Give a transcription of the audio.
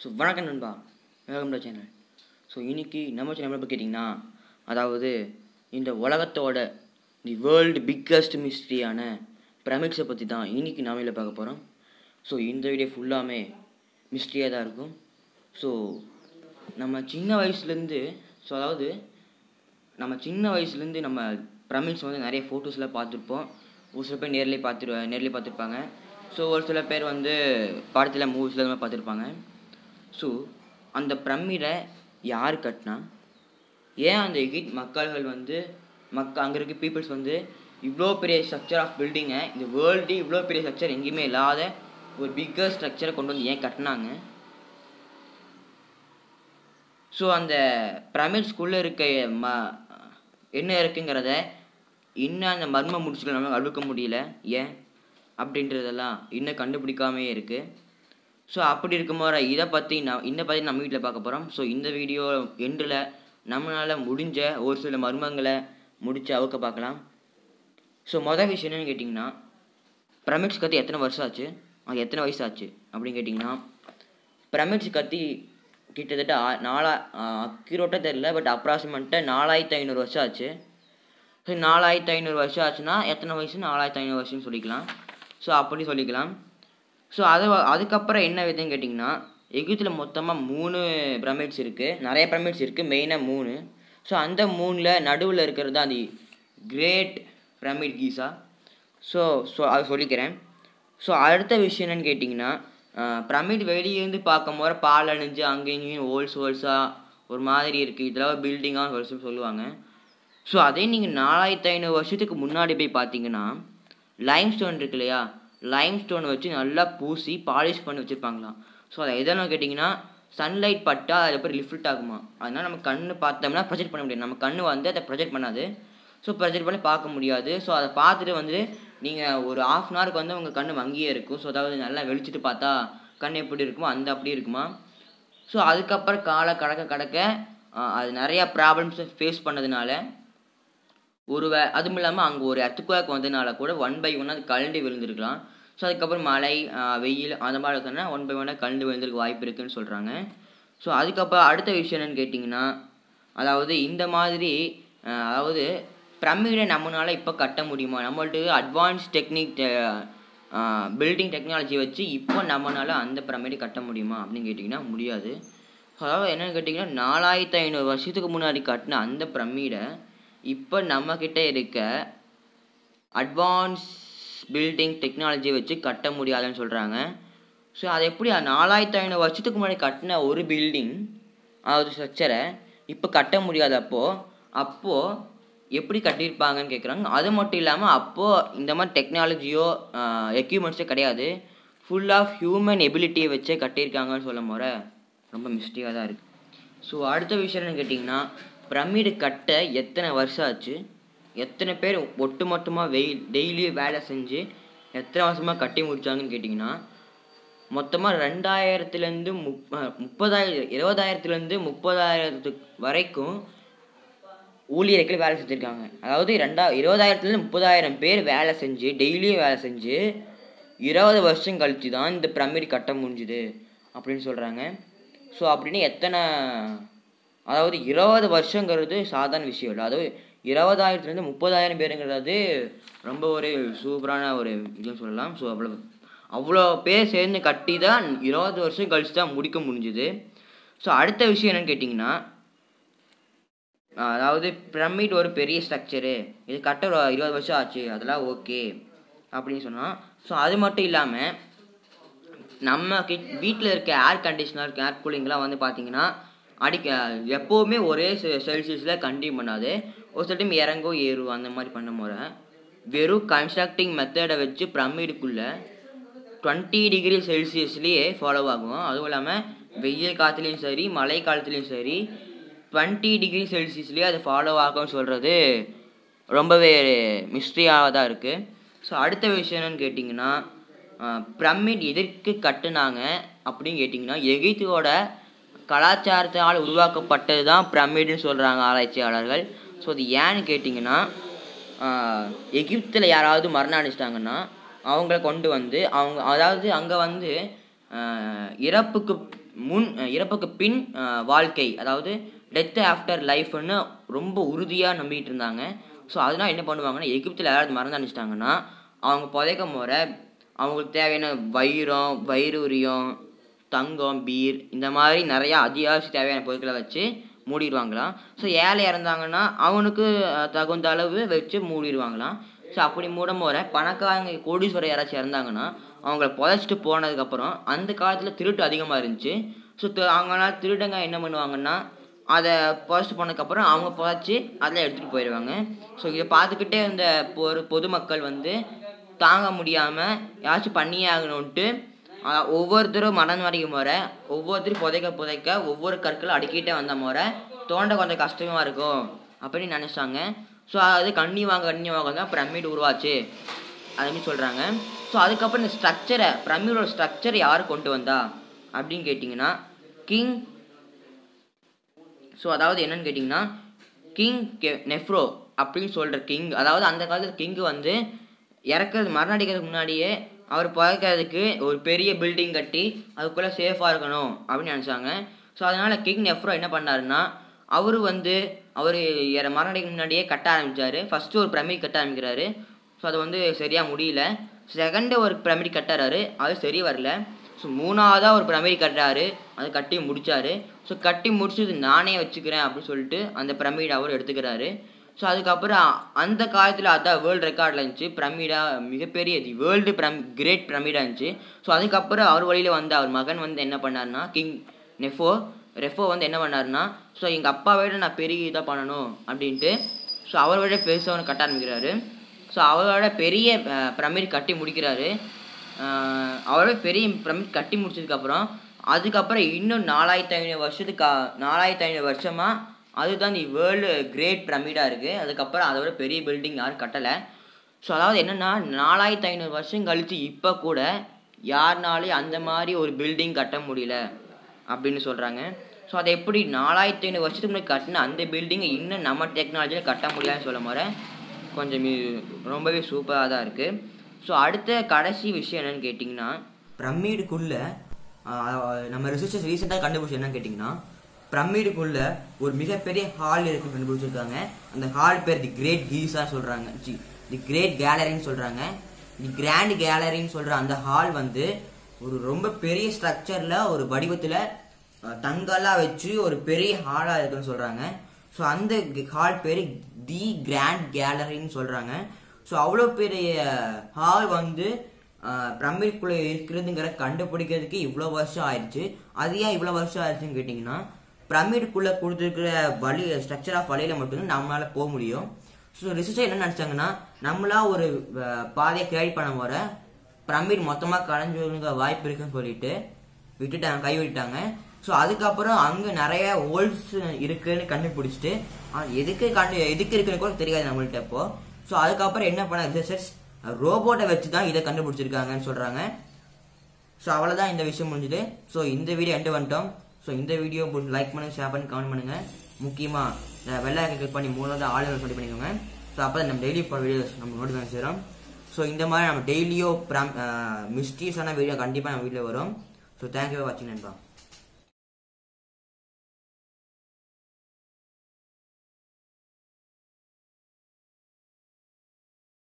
so வணக்கம் நண்பா welcome to channel so இன்னைக்கு நம்ம சேனல் எப்போ கேட்டிங்கன்னா அதாவது இந்த உலகத்தோட தி வேர்ல்டு பிக்கஸ்ட் மிஸ்ட்ரியான பிரமிட்ஸை பற்றி தான் இன்னைக்கு நாம இதில் பார்க்க போகிறோம் ஸோ இந்த வீடியோ ஃபுல்லாமே மிஸ்ட்ரியாக தான் இருக்கும் ஸோ நம்ம சின்ன வயசுலேருந்து ஸோ அதாவது நம்ம சின்ன வயசுலேருந்து நம்ம பிரமிட்ஸ் வந்து நிறைய ஃபோட்டோஸில் பார்த்துருப்போம் ஒரு சில பேர் நேர்லேயே பார்த்துரு நேர்லேயே பார்த்துருப்பாங்க ஸோ ஒரு சில பேர் வந்து படத்தில் மூவிஸில் மாதிரி பார்த்துருப்பாங்க ஸோ அந்த பிரமிடை யார் கட்டினா ஏன் அந்த எகிட் மக்கள்கள் வந்து மக்க அங்கே இருக்க பீப்புள்ஸ் வந்து இவ்வளோ பெரிய ஸ்ட்ரக்சர் ஆஃப் பில்டிங்கை இந்த வேர்ல்டு இவ்வளோ பெரிய ஸ்ட்ரக்சர் எங்கேயுமே இல்லாத ஒரு பிக்கர் ஸ்ட்ரக்சரை கொண்டு வந்து ஏன் கட்டினாங்க ஸோ அந்த பிரமிட்ஸ்குள்ளே இருக்க ம என்ன இருக்குங்கிறத இன்னும் அந்த மர்ம முடிச்சுகள் நம்மளால் அழுக்க முடியல ஏன் அப்படின்றதெல்லாம் இன்னும் கண்டுபிடிக்காமே இருக்குது ஸோ அப்படி இருக்கும்போது இதை பற்றி நான் இந்த பற்றி நம்ம வீட்டில் பார்க்க போகிறோம் ஸோ இந்த வீடியோ எண்டில் நம்மளால் முடிஞ்ச ஒரு சில மர்மங்களை முடிச்சு அவுக்க பார்க்கலாம் ஸோ மொதல் விஷயம் என்னன்னு கேட்டிங்கன்னா பிரமிட்ஸ் கத்தி எத்தனை வருஷம் ஆச்சு அது எத்தனை வயசு ஆச்சு அப்படின்னு கேட்டிங்கன்னா பிரமிட்ஸ் கத்தி கிட்டத்தட்ட ஆ- நாலா அக்யூரேட்டாக தெரில பட் அப்ராக்சிமேட்டாக நாலாயிரத்து ஐநூறு வருஷம் ஆச்சு ஸோ நாலாயிரத்து ஐநூறு வருஷம் ஆச்சுன்னா எத்தனை வயசு நாலாயிரத்து ஐநூறு வருஷம்னு சொல்லிக்கலாம் ஸோ அப்படி சொல்லிக்கலாம் ஸோ அது அதுக்கப்புறம் என்ன விதன்னு கேட்டிங்கன்னா எகிப்தில் மொத்தமாக மூணு பிரமிட்ஸ் இருக்குது நிறைய பிரமிட்ஸ் இருக்குது மெயினாக மூணு ஸோ அந்த மூணில் நடுவில் இருக்கிறது தான் அது great pyramid Giza so so அது சொல்லிக்கிறேன் ஸோ அடுத்த விஷயம் என்னன்னு கேட்டிங்கன்னா பிரமிட் வெளியேருந்து பார்க்கும் போது பால் அணிஞ்சு அங்கே இங்கேயும் ஹோல்ஸ் ஹோல்ஸாக ஒரு மாதிரி இருக்குது இதெல்லாம் பில்டிங்காக ஹோல்ஸ் சொல்லுவாங்க ஸோ அதே நீங்கள் நாலாயிரத்து ஐநூறு வருஷத்துக்கு முன்னாடி போய் பார்த்தீங்கன்னா லைம் ஸ்டோன் இருக்கு இல்லையா லைம் ஸ்டோன் வச்சு நல்லா பூசி பாலிஷ் பண்ணி வச்சுருப்பாங்களாம் ஸோ அதை எதனால் கேட்டிங்கன்னா சன்லைட் பட்டா அது அப்புறம் லிஃப்ட் ஆகுமா அதனால் நம்ம கண்ணு பார்த்தோம்னா ப்ரொஜெக்ட் பண்ண முடியாது நம்ம கண்ணு வந்து அதை ப்ரொஜெக்ட் பண்ணாது ஸோ ப்ரொஜெக்ட் பண்ணி பார்க்க முடியாது ஸோ அதை பார்த்துட்டு வந்து நீங்கள் ஒரு ஆஃப் அன் ஹவருக்கு வந்து உங்கள் கண்ணு வங்கியே இருக்கும் ஸோ அதாவது நல்லா வெளிச்சிட்டு பார்த்தா கண் எப்படி இருக்குமோ அந்த அப்படி இருக்குமா ஸோ அதுக்கப்புறம் காலை கடக்க கடக்க ஆஹ், அது நிறையா ப்ராப்ளம்ஸை ஃபேஸ் பண்ணதுனால ஒரு வே அதுவும் இல்லாமல் அங்கே ஒரு எர்த்துக்குவாக் வந்ததுனால கூட ஒன் பை ஒன் அது கழண்டு விழுந்திருக்கலாம் ஸோ அதுக்கப்புறம் மழை ஆஹ், வெயில் அந்த மாதிரி இருக்குன்னா ஒன் பை ஒன்னாக கழண்டு விழுந்திருக்க வாய்ப்பு இருக்குன்னு சொல்கிறாங்க ஸோ அதுக்கப்புறம் அடுத்த விஷயம் என்னன்னு கேட்டிங்கன்னா அதாவது இந்த மாதிரி ஆஹ், அதாவது பிரமிடை நம்மளால இப்போ கட்ட முடியுமா நம்மள்ட்ட அட்வான்ஸ் டெக்னிக் பில்டிங் டெக்னாலஜி வச்சு இப்போ நம்மளால அந்த பிரமிடை கட்ட முடியுமா அப்படின்னு கேட்டிங்கன்னா முடியாது அதாவது என்னன்னு கேட்டிங்கன்னா நாலாயிரத்து ஐநூறு வருஷத்துக்கு முன்னாடி கட்டின அந்த பிரமிடை இப்போ நம்மக்கிட்ட இருக்க அட்வான்ஸ் பில்டிங் டெக்னாலஜி வச்சு கட்ட முடியாதுன்னு சொல்கிறாங்க ஸோ அது எப்படி நாலாயிரத்து ஐநூறு வருஷத்துக்கு முன்னாடி கட்டின ஒரு பில்டிங் அதாவது ஸ்ட்ரக்சரை இப்போ கட்ட முடியாதப்போ அப்போது எப்படி கட்டியிருப்பாங்கன்னு கேட்குறாங்க அது மட்டும் இல்லாமல் அப்போது இந்த மாதிரி டெக்னாலஜியோ எக்யூப்மெண்ட்ஸோ கிடையாது ஃபுல் ஆஃப் ஹியூமன் எபிலிட்டியை வச்சே கட்டியிருக்காங்கன்னு சொல்லும் போற ரொம்ப மிஸ்டேக்காக தான் இருக்குது ஸோ அடுத்த விஷயம் என்னன்னு கேட்டிங்கன்னா பிரமிடு கட்ட எத்தனை வருஷம் ஆச்சு எத்தனை பேர் ஒட்டு மொத்தமாக வெயில் டெய்லியும் வேலை செஞ்சு எத்தனை வருஷமாக கட்டி முடிச்சாங்கன்னு கேட்டிங்கன்னா மொத்தமாக ரெண்டாயிரத்துலேருந்து முப் முப்பதாயிரம் இருபதாயிரத்துலேருந்து முப்பதாயிரத்துக்கு வரைக்கும் ஊழியர்கள் வேலை செஞ்சுருக்காங்க அதாவது ரெண்டா இருபதாயிரத்துலேருந்து முப்பதாயிரம் பேர் வேலை செஞ்சு டெய்லியும் வேலை செஞ்சு இருபது வருஷம் கழிச்சு தான் இந்த பிரமிட் கட்ட முடிஞ்சுது அப்படின்னு சொல்கிறாங்க ஸோ அப்படின்னு எத்தனை அதாவது இருபது வருஷங்கிறது சாதாரண விஷயம் இல்லை அதாவது இருபதாயிரத்துலேருந்து முப்பதாயிரம் பேருங்கிறது ரொம்ப ஒரு சூப்பரான ஒரு இதுன்னு சொல்லலாம் ஸோ அவ்வளோ அவ்வளோ பேர் சேர்ந்து கட்டி தான் இருபது வருஷம் கழிச்சு தான் முடிக்க முடிஞ்சுது ஸோ அடுத்த விஷயம் என்னன்னு கேட்டிங்கன்னா அதாவது பிரமிட் ஒரு பெரிய ஸ்ட்ரக்சரு இது கட்ட ஒரு இருபது வருஷம் ஆச்சு அதெல்லாம் ஓகே அப்படின்னு சொன்னால் ஸோ அது மட்டும் இல்லாமல் நம்ம கிட் வீட்டில் இருக்க ஏர் கண்டிஷனர் ஏர் கூலிங்லாம் வந்து பார்த்தீங்கன்னா அடிக்க எப்போவுமே ஒரே செல்சியஸில் கண்டினியூ பண்ணாது ஒரு சில டைம் இறங்கும் ஏறும் அந்த மாதிரி பண்ண முறை வெறும் கன்ஸ்ட்ரக்டிங் மெத்தடை வச்சு பிரமிடுக்குள்ளே டுவெண்ட்டி டிகிரி செல்சியஸ்லேயே ஃபாலோ ஆகும் அதுவும் இல்லாமல் வெயில் காலத்துலேயும் சரி மழை காலத்துலேயும் சரி டுவெண்ட்டி டிகிரி செல்சியஸ்லேயே அது ஃபாலோ ஆகும்னு சொல்கிறது ரொம்பவே மிஸ்ட்ரியாக தான் இருக்குது ஸோ அடுத்த விஷயம் என்னன்னு கேட்டிங்கன்னா பிரமிட் எதற்கு கட்டுனாங்க அப்படின்னு கேட்டிங்கன்னா எகிப்தோட கலாச்சாரத்தால் உருவாக்கப்பட்டது தான் பிரமிட்னு சொல்கிறாங்க ஆராய்ச்சியாளர்கள் ஸோ அது ஏன்னு கேட்டிங்கன்னா எகிப்தில் யாராவது மரணம் அடைச்சிட்டாங்கன்னா அவங்கள கொண்டு வந்து அவங்க அதாவது அங்கே வந்து ஆஹ், இறப்புக்கு முன் அஹ், இறப்புக்கு பின் அஹ், வாழ்க்கை அதாவது டெத் ஆஃப்டர் லைஃப்னு ரொம்ப உறுதியாக நம்பிக்கிட்டு இருந்தாங்க ஸோ அதனால் என்ன பண்ணுவாங்கன்னா எகிப்தில் யாராவது மறந்து அனுப்பிச்சிட்டாங்கன்னா அவங்க புதைக்கும் முறை அவங்களுக்கு தேவையான வைரம் வைரூரியம் தங்கம் பீர் இந்த மாதிரி நிறையா அத்தியாவசிய தேவையான பொருட்களை வச்சு மூடிடுவாங்களாம் ஸோ ஏழை இறந்தாங்கன்னா அவனுக்கு அஹ், தகுந்த அளவு வச்சு மூடிடுவாங்களாம் ஸோ அப்படி மூடும் முறை பணக்காரங்க கோடீஸ்வரர் யாராச்சும் இறந்தாங்கன்னா அவங்கள புதைச்சிட்டு போனதுக்கப்புறம் அந்த காலத்தில் திருட்டு அதிகமாக இருந்துச்சு ஸோ அவங்களால திருடங்க என்ன பண்ணுவாங்கன்னா அதை புதைச்சிட்டு போனதுக்கப்புறம் அவங்க புதைச்சி அதில் எடுத்துகிட்டு போயிடுவாங்க ஸோ இதை பார்த்துக்கிட்டே இருந்த பொது பொதுமக்கள் வந்து தாங்க முடியாமல் யாராச்சும் பண்ணியே ஆகணுன்ட்டு ஆஹ் ஒவ்வொருத்தரும் மடன் வரைக்கும் முறை ஒவ்வொருத்தரும் புதைக்க புதைக்க ஒவ்வொரு கற்களும் அடுக்கிட்டே வந்த முறை தோண்ட கொஞ்சம் கஷ்டமாக இருக்கும் அப்படின்னு நினச்சாங்க ஸோ அது கண்ணி வாங்க கண்ணி வாங்க தான் பிரமிட் உருவாச்சு அதுமாரி சொல்கிறாங்க ஸோ அதுக்கப்புறம் இந்த ஸ்ட்ரக்சரை பிரமிடோட ஸ்ட்ரக்சரை யார் கொண்டு வந்தா அப்படின்னு கேட்டிங்கன்னா கிங் ஸோ அதாவது என்னன்னு கேட்டிங்கன்னா கிங் கெ நெஃப்ரோ அப்படின்னு சொல்கிற கிங் அதாவது அந்த காலத்தில் கிங்கு வந்து இறக்குறது மரணம் அடிக்கிறதுக்கு முன்னாடியே அவர் பிறக்கிறதுக்கு ஒரு பெரிய பில்டிங் கட்டி அதுக்குள்ளே சேஃபாக இருக்கணும் அப்படின்னு நினச்சாங்க ஸோ அதனால் கிங் நெஃப்ரோ என்ன பண்ணாருன்னா அவர் வந்து அவர் மரணம் அடிக்கிறதுக்கு முன்னாடியே கட்ட ஆரம்பித்தார் ஃபஸ்ட்டு ஒரு பிரமிட் கட்ட ஆரம்பிக்கிறாரு ஸோ அது வந்து சரியாக முடியல செகண்டு ஒரு பிரமிட் கட்டுறாரு அது சரி வரல ஸோ மூணாவதாக ஒரு பிரமிட் கட்டுறாரு அது கட்டி முடிச்சாரு ஸோ கட்டி முடிச்சது நானே வச்சுக்கிறேன் அப்படின்னு சொல்லிட்டு அந்த பிரமிட் அவர் எடுத்துக்கிறாரு ஸோ அதுக்கப்புறம் அந்த காலத்தில் அதான் வேர்ல்டு ரெக்கார்டில் இருந்துச்சு பிரமிடாக மிகப்பெரிய தி வேர்ல்டு பிரம் கிரேட் பிரமிடாக இருந்துச்சு ஸோ அதுக்கப்புறம் அவர் வழியில் வந்த அவர் மகன் வந்து என்ன பண்ணாருன்னா கிங் நெஃபோ ரெஃபோ வந்து என்ன பண்ணாருன்னா ஸோ எங்கள் அப்பா விட நான் பெரிய இதாக பண்ணணும் அப்படின்ட்டு ஸோ அவரை விட பெருசாக ஒன்று கட்ட ஆரம்பிக்கிறாரு ஸோ அவரோட பெரிய பிரமிட் கட்டி முடிக்கிறாரு அஹ் அவரோட பெரிய பிரமிட் கட்டி முடிச்சதுக்கப்புறம் அதுக்கப்புறம் இன்னும் நாலாயிரத்தி ஐநூறு வருஷத்துக்கு அ- நாலாயிரத்தி ஐநூறு வருஷமாக அதுதான் தி வேர்ல்டு கிரேட் பிரமிடாக இருக்குது அதுக்கப்புறம் அதோட பெரிய பில்டிங் யாரும் கட்டலை ஸோ அதாவது என்னென்னா நாலாயிரத்தி ஐநூறு வருஷம் கழித்து இப்போ கூட யாருனாலையும் அந்த மாதிரி ஒரு பில்டிங் கட்ட முடியல அப்படின்னு சொல்கிறாங்க ஸோ அதை எப்படி நாலாயிரத்தி ஐநூறு வருஷத்துக்கு முன்னாடி கட்டின அந்த பில்டிங்கை இன்னும் நம்ம டெக்னாலஜியில் கட்ட முடியாதுன்னு சொல்ல முறை கொஞ்சம் மீ- ரொம்பவே சூப்பராக தான் இருக்குது ஸோ அடுத்த கடைசி விஷயம் என்னன்னு கேட்டிங்கன்னா பிரமிடுக்குள்ளே நம்ம ரிசர்ச்சர்ஸ் ரீசெண்டாக கண்டுபிடிச்சது என்னன்னு கேட்டிங்கன்னா பிரமிடுக்குள்ள ஒரு மிகப்பெரிய ஹால் இருக்குன்னு கண்டுபிடிச்சிருக்காங்க அந்த ஹால் பேர் தி கிரேட் கீஸா சொல்றாங்க சி தி கிரேட் கேலரின்னு சொல்றாங்க தி கிராண்ட் கேலரின்னு சொல்ற அந்த ஹால் வந்து ஒரு ரொம்ப பெரிய ஸ்ட்ரக்சர்ல ஒரு வடிவத்துல அஹ், தங்கெல்லாம் வச்சு ஒரு பெரிய ஹாலா இருக்குன்னு சொல்றாங்க ஸோ அந்த ஹால் பேரு தி கிராண்ட் கேலரின்னு சொல்றாங்க ஸோ அவ்வளோ பெரிய ஹால் வந்து பிரமிட்குள்ளே இருக்கிறதுங்கிற கண்டுபிடிக்கிறதுக்கு இவ்வளோ வருஷம் ஆயிடுச்சு அது ஏன் இவ்வளோ வருஷம் ஆயிடுச்சுன்னு கேட்டிங்கன்னா பிரமிடுக்குள்ளே கொடுத்துருக்கிற வழி ஸ்ட்ரக்சர் ஆஃப் வழியில் மட்டும்தான் நம்மளால போக முடியும் ஸோ ரிசர்ச்சர் என்ன நினச்சாங்கன்னா நம்மளா ஒரு அஹ், பாதையை கிரியேட் பண்ண போகிற பிரமிட் மொத்தமாக கலைஞ்சுங்க வாய்ப்பு இருக்குன்னு சொல்லிட்டு விட்டுட்டாங்க கை விட்டுட்டாங்க ஸோ அதுக்கப்புறம் அங்கே நிறைய ஹோல்ஸ் இருக்குன்னு கண்டுபிடிச்சிட்டு ஆனா, எதுக்கு கண்டு எதுக்கு இருக்குன்னு கூட தெரியாது நம்மள்ட்ட இப்போ ஸோ அதுக்கப்புறம் என்ன பண்ண ரிசர்ச்சர்ஸ் ரோபோட்டை வச்சு தான் இதை கண்டுபிடிச்சிருக்காங்கன்னு சொல்கிறாங்க ஸோ அவ்வளோதான் இந்த விஷயம் முடிஞ்சுது ஸோ இந்த வீடியோ எண்டு வந்துட்டோம் ஸோ இந்த வீடியோ லைக் பண்ணுங்க ஷேர் பண்ணி கமெண்ட் பண்ணுங்க முக்கியமாக வெள்ளை கிளிக் பண்ணி மூணாவது ஆளுநர் சொல்லி பண்ணிக்கோங்க ஸோ அப்போ நம்ம டெய்லி இப்போ வீடியோஸ் நம்ம நோட்டிஃபிகேஷன் சேரும் ஸோ இந்த மாதிரி நம்ம டெய்லியோ ப்ராம் மிஸ்டீஸான வீடியோ கண்டிப்பாக நம்ம வீட்டில் வரும் ஸோ தேங்க்யூ ஃபார் வாட்சிங் நண்பா